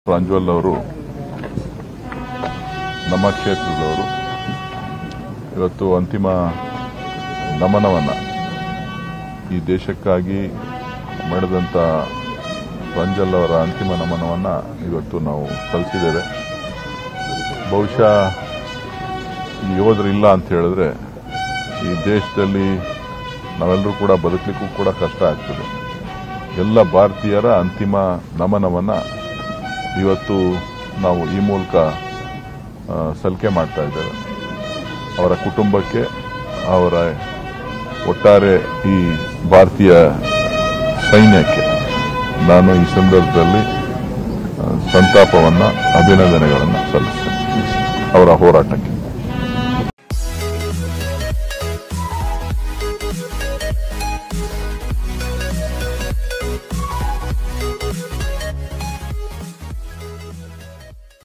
ಪ್ರಾಂಜ್ವಲ್ ಅವರು ನಮ್ಮ ಕ್ಷೇತ್ರದವರು ಇವತ್ತು ಅಂತಿಮ ನಮನವನ್ನು ಈ ದೇಶಕ್ಕಾಗಿ ಮಾಡಿದಂಥ ಪ್ರಾಂಜಲ್ ಅವರ ಅಂತಿಮ ನಮನವನ್ನು ಇವತ್ತು ನಾವು ಸಲ್ಲಿಸಿದ್ದೇವೆ ಬಹುಶಃ ಈ ಯೋಧರು ಇಲ್ಲ ಅಂತ ಹೇಳಿದ್ರೆ ಈ ದೇಶದಲ್ಲಿ ನಾವೆಲ್ಲರೂ ಕೂಡ ಬದುಕಲಿಕ್ಕೂ ಕೂಡ ಕಷ್ಟ ಆಗ್ತದೆ ಎಲ್ಲ ಭಾರತೀಯರ ಅಂತಿಮ ನಮನವನ್ನು ಇವತ್ತು ನಾವು ಈ ಮೂಲಕ ಆ, ಸಲ್ಲಿಕೆ ಮಾಡ್ತಾ ಇದ್ದೇವೆ ಅವರ ಕುಟುಂಬಕ್ಕೆ ಅವರ ಒಟ್ಟಾರೆ ಈ ಭಾರತೀಯ ಸೈನ್ಯಕ್ಕೆ ನಾನು ಈ ಸಂದರ್ಭದಲ್ಲಿ ಆ, ಸಂತಾಪವನ್ನು ಅಭಿನಂದನೆಗಳನ್ನು ಸಲ್ಲಿಸ್ತೇನೆ ಅವರ ಹೋರಾಟಕ್ಕೆ